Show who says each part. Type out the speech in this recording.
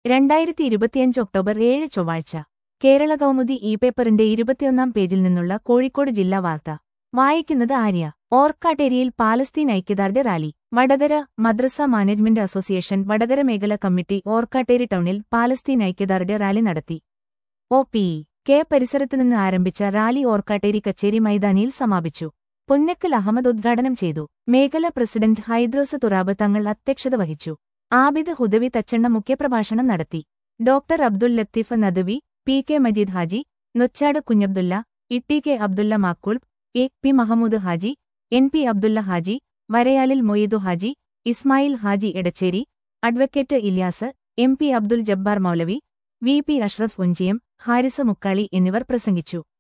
Speaker 1: രണ്ടായിരത്തി ഇരുപത്തിയഞ്ച് ഒക്ടോബർ ഏഴ് ചൊവ്വാഴ്ച കേരള കൗമുദി ഇ പേപ്പറിന്റെ ഇരുപത്തിയൊന്നാം പേജിൽ നിന്നുള്ള കോഴിക്കോട് ജില്ലാ വാർത്ത വായിക്കുന്നത് ആര്യ ഓർക്കാട്ടേരിയിൽ പാലസ്തീൻ ഐക്യദാർഢ്യ റാലി വടകര മദ്രസ മാനേജ്മെന്റ് അസോസിയേഷൻ വടകര മേഖല കമ്മിറ്റി ഓർക്കാട്ടേരി ടൗണിൽ പാലസ്തീൻ ഐക്യദാർഢ്യ റാലി നടത്തി ഒ പി കെ പരിസരത്തുനിന്ന് ആരംഭിച്ച റാലി ഓർക്കാട്ടേരി കച്ചേരി മൈതാനിയിൽ സമാപിച്ചു പുന്നക്കൽ അഹമ്മദ് ഉദ്ഘാടനം ചെയ്തു മേഖല പ്രസിഡന്റ് ഹൈദ്രോസ് തുറാബ് തങ്ങൾ അധ്യക്ഷത വഹിച്ചു ആബിദ് ഹുദവി തച്ചണ്ണ മുഖ്യപ്രഭാഷണം നടത്തി doctor Abdul Latheef Nadvi P K Majeed Haji Nochad Kunhabdulla Itti K Abdulla Makkul A P Mahmood Haji N P Abdulla Haji Varayalil Moidu Haji Ismail Haji Edachery advocate Ilyas M P Abdul Jabbar Moulavi V P Ashraf Unchiyam Haris Mukkali എന്നിവർ പ്രസംഗിച്ചു